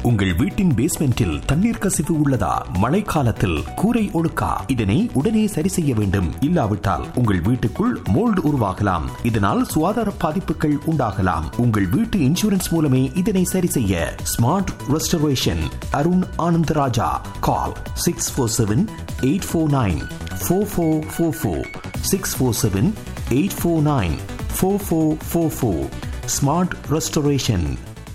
உங்கள் வீட்டின் பேஸ்மெண்டில் தண்ணீர் கசிவு உள்ளதா மழைக்காலத்தில் கூரை ஒழுக்கா இதனை உடனே சரி செய்ய வேண்டும் இல்லாவிட்டால் உங்கள் வீட்டுக்குள் மோல்டு உருவாகலாம் இதனால் சுகாதார பாதிப்புகள் உண்டாகலாம் உங்கள் வீட்டு இன்சூரன்ஸ் மூலமே இதனை சரி செய்ய smart restoration Arun Anandaraja call six four seven eight four nine four four four four six four seven eight four nine four four four four smart restoration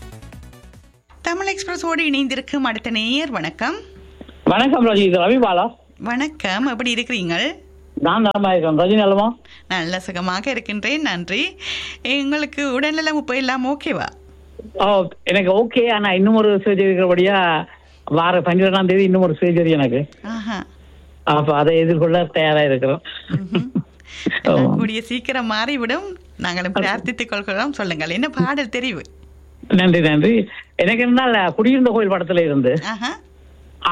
Tamil எக்ஸ்பிரஸோடு இணைந்திருக்கும் அடுத்த நேயர் வணக்கம் வணக்கம் ரஜி இது ரவிபாலா வணக்கம் எப்படி இருக்கிறீங்கள் நான் நலமா இருக்கேன் ரஜினி நலமா நல்ல சுகமாக இருக்கின்றேன் நன்றி உங்களுக்கு உடல்நலம் இப்போ எல்லாம் ஓகேவா ஓ எனக்கு ஓகே ஆனா இன்னும் ஒரு சர்ஜரி இருக்கிறபடியா வார பன்னிரெண்டாம் தேதி இன்னும் ஒரு சர்ஜரி எனக்கு ஆஹா அப்ப அதை எதிர்கொள்ள தயாரா இருக்கிறோம் எல்லாம் கூடிய சீக்கிரம் மாறிவிடும் நாங்களும் பிரார்த்தித்துக் கொள்கிறோம் சொல்லுங்கள் என்ன பாடல் தெரிவு நன்றி நன்றி எனக்கு என்னால் குடியிருந்த கோயில் படத்துல இருந்து ஆஹா ஆ,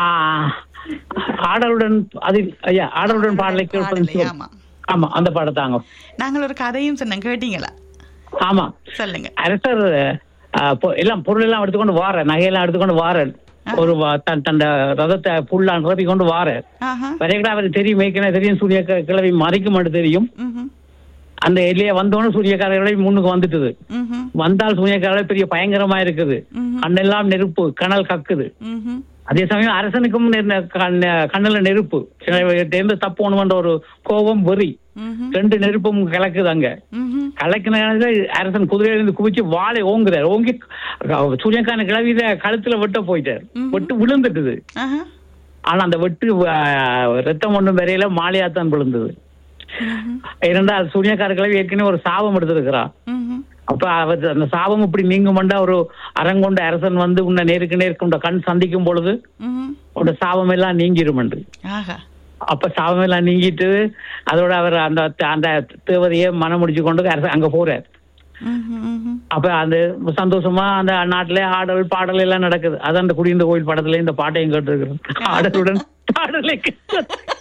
ஆடலுடன் அதில் ஐயா ஆடலுடன் பாடலை கேட்பது பாடலை, சுகம். ஆமா ஆமா அந்த பாடத்தாங்க நாங்கள் ஒரு கதையும் சொன்னோம் கேட்டீங்களா ஆமா சொல்லுங்க அரசர் ஆ, பொ- எல்லாம் பொருள் எல்லாம் எடுத்துக்கொண்டு வார நகையெல்லாம் எடுத்துக்கொண்டு வாரன் ஒரு வா- தன் தன் ரதத்தை புல்லா நிரப்பி கொண்டு வாரன் ஆஹா வரைகடா அவருக்கு தெரியும் ஏற்கனவே தெரியும் சூரிய க- கிழவி மறைக்க மட்டும் தெரியும் ம்ஹும். அந்த எல்லையே வந்தோடனே சூரியக்காரர்களை முன்னுக்கு வந்துட்டுது ம்ஹும். வந்தால் சூரியக்காரர்கள் பெரிய பயங்கரமா இருக்குது ம்ஹும். கண்ணெல்லாம் நெருப்பு கனல் கக்குது ம்ஹும். அதே சமயம் அரசனுக்கும் நெ- கண்ண- கண்ணுல நெருப்பு இருந்து தப்போணுமென்ற ஒரு கோபம் வெறி ம்ஹும். ரெண்டு நெருப்பும் கலக்குது அங்க ம்ஹும். கலக்கின அரசன் குதிரையில இருந்து குவிச்சு வாளை ஓங்குறார் ஓங்கி சூரியக்கான கிளவியில கழுத்துல வெட்ட போயிட்டார் ம்ஹும். வெட்டு விழுந்துட்டுது ஆஹா. ஆனா அந்த வெட்டு ஆ, ரத்தம் ஒண்ணும் வரையில மாலையாத்தான் விழுந்தது ம்ஹும். இரண்டால் சூரியக்கார கிழவி ஏற்கனவே ஒரு சாபம் எடுத்திருக்கிறான் ம்ஹும். அப்ப அவர் அந்த சாபம் இப்படி நீங்குமண்டா ஒரு அரங்கொண்ட அரசன் வந்து உன்னை நேருக்கு நேருக்கு உண்ட கண் சந்திக்கும் பொழுது ம்ஹும். உன்னோட சாபம் எல்லாம் நீங்கிருமண்டு ஆஹா அப்ப சாபம் எல்லாம் நீங்கிட்டு அதோட அவர் அந்த அந்த தேவதையை மனம் முடிச்சு கொண்டு அரசன் அங்க போறார் ம்ஹும். ம்ஹும். அப்ப அந்த சந்தோஷமா அந்த நாட்டுல ஆடல் பாடல் எல்லாம் நடக்குது அது அந்த குடியிருந்த கோயில் படத்துல இந்த பாட்டையும் கேட்டிருக்கிறோம் ஆடலுடன் பாடலை கேட்டு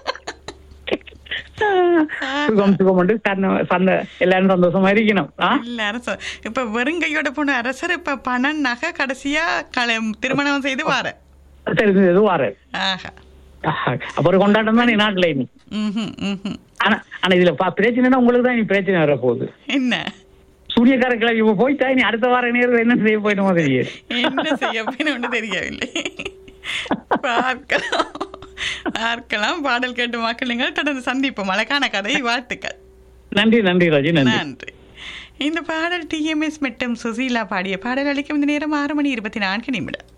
சுகம் சுகம் உண்டு சன்ன சன்ன எல்லாரும் சந்தோஷமா இருக்கணும் ஆ? இல்ல அரசர் இப்ப வெறுங்கையோட போன அரசர் இப்ப பணம் நகை கடைசியா கல திருமணம் செய்து வார தெரிஞ்சது வாரு ஆஹா அப்ப ஒரு கொண்டாட்டம் தான் நீ நாட்டுல இனி ம்ஹும். ம்ஹும். ஆனா ஆனா இதுல பா- பிரச்சனைனா உங்களுக்கு தான் நீ பிரச்சனை வர போகுது என்ன சூரியக்கார கிழமை இப்ப போயிட்டா நீ அடுத்த வார நேரம் என்ன செய்ய போயிடுமோ தெரியும் என்ன செய்ய போயின்னு தெரியவில்லை பார்க்கலாம் பார்க்கலாம் பாடல் கேட்டு மக்களுங்கள் தொடர்ந்து சந்திப்போம் அழகான கதை வாழ்த்துக்கள் நன்றி நன்றி ராஜி நன்றி நன்றி இந்த பாடல் டிஎம்எஸ் மற்றும் சுசீலா பாடிய பாடல் அளிக்கும் இந்த நேரம் ஆறு மணி இருபத்தி நான்கு நிமிடம்